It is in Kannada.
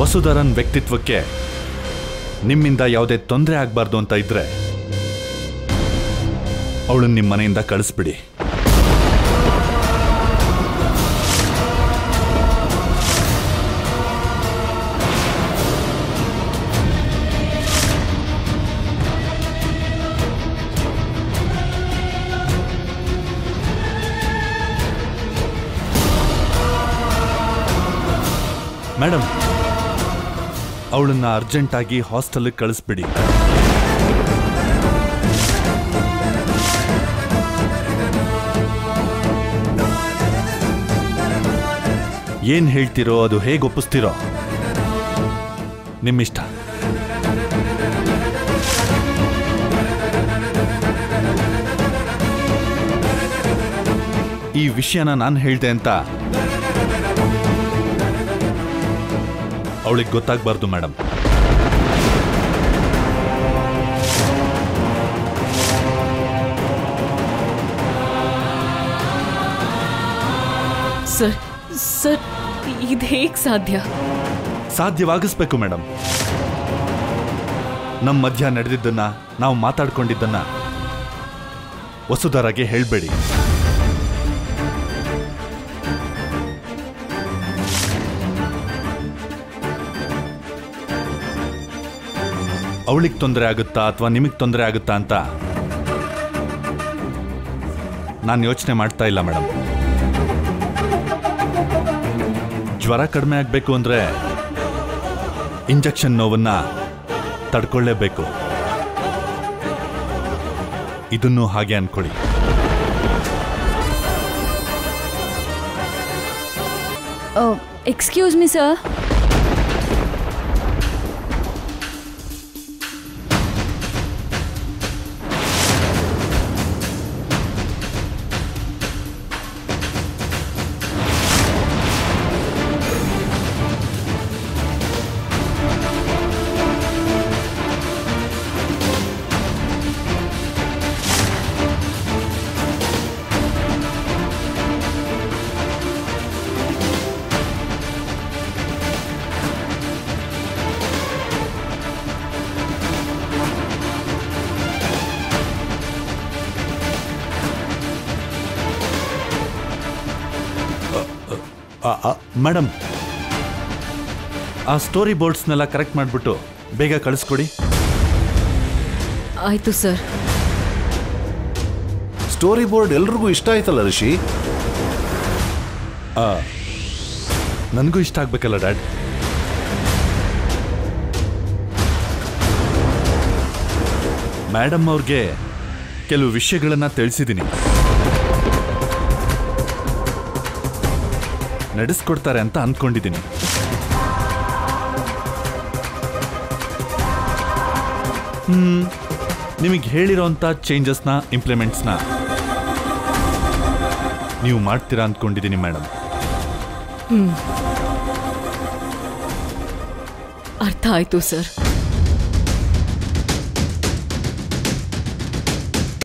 ವಸುಧರನ್ ವ್ಯಕ್ತಿತ್ವಕ್ಕೆ ನಿಮ್ಮಿಂದ ಯಾವುದೇ ತೊಂದರೆ ಆಗಬಾರ್ದು ಅಂತ ಇದ್ರೆ ಅವಳನ್ನ ನಿಮ್ಮ ಮನೆಯಿಂದ ಕಳಿಸ್ಬಿಡಿ ಮೇಡಮ್ ಅವಳನ್ನ ಅರ್ಜೆಂಟಾಗಿ ಹಾಸ್ಟೆಲ್ಗೆ ಕಳಿಸ್ಬಿಡಿ ಏನ್ ಹೇಳ್ತಿರೋ ಅದು ಹೇಗೆ ಒಪ್ಪಿಸ್ತಿರೋ ನಿಮ್ಮಿಷ್ಟ ಈ ವಿಷಯನ ನಾನು ಹೇಳ್ದೆ ಅಂತ ಅವಳಿಗೆ ಗೊತ್ತಾಗಬಾರ್ದು ಮೇಡಮ್ ಸರ್ ಸರ್ ಇದು ಹೇಗೆ ಸಾಧ್ಯ ಸಾಧ್ಯವಾಗಿಸ್ಬೇಕು ಮೇಡಮ್ ನಮ್ಮ ಮಧ್ಯ ನಡೆದಿದ್ದನ್ನ ನಾವು ಮಾತಾಡ್ಕೊಂಡಿದ್ದನ್ನ ವಸುಧರಾಗೆ ಹೇಳಬೇಡಿ ಅವಳಿಗೆ ತೊಂದರೆ ಆಗುತ್ತಾ ಅಥವಾ ನಿಮಗೆ ತೊಂದರೆ ಆಗುತ್ತಾ ಅಂತ ನಾನು ಯೋಚನೆ ಮಾಡ್ತಾ ಇಲ್ಲ ಮೇಡಮ್ ಜ್ವರ ಕಡಿಮೆ ಆಗಬೇಕು ಅಂದರೆ ಇಂಜೆಕ್ಷನ್ ನೋವನ್ನ ತಡ್ಕೊಳ್ಳೇಬೇಕು ಇದನ್ನು ಹಾಗೆ ಅನ್ಕೊಳ್ಳಿ ಎಕ್ಸ್ಕ್ಯೂಸ್ ಮಿ ಸರ್ ಮೇಡಮ್ ಆ ಸ್ಟೋರಿ ಬೋರ್ಡ್ಸ್ನೆಲ್ಲ ಕರೆಕ್ಟ್ ಮಾಡಿಬಿಟ್ಟು ಬೇಗ ಕಳಿಸ್ಕೊಡಿ ಆಯ್ತು ಸರ್ ಸ್ಟೋರಿ ಬೋರ್ಡ್ ಎಲ್ರಿಗೂ ಇಷ್ಟ ಆಯ್ತಲ್ಲ ರಿಷಿ ನನಗೂ ಇಷ್ಟ ಆಗ್ಬೇಕಲ್ಲ ಡ್ಯಾಡ್ ಮೇಡಮ್ ಅವ್ರಿಗೆ ಕೆಲವು ವಿಷಯಗಳನ್ನ ತಿಳಿಸಿದ್ದೀನಿ ನಡೆಸ್ಕೊಡ್ತಾರೆ ಅಂತ ಅನ್ಕೊಂಡಿದ್ದೀನಿ ಹ್ಮ್ ನಿಮಗೆ ಹೇಳಿರೋಂಥ ಚೇಂಜಸ್ನ ಇಂಪ್ಲಿಮೆಂಟ್ಸ್ನ ನೀವು ಮಾಡ್ತೀರಾ ಅಂದ್ಕೊಂಡಿದ್ದೀನಿ ಮೇಡಮ್ ಅರ್ಥ ಆಯ್ತು ಸರ್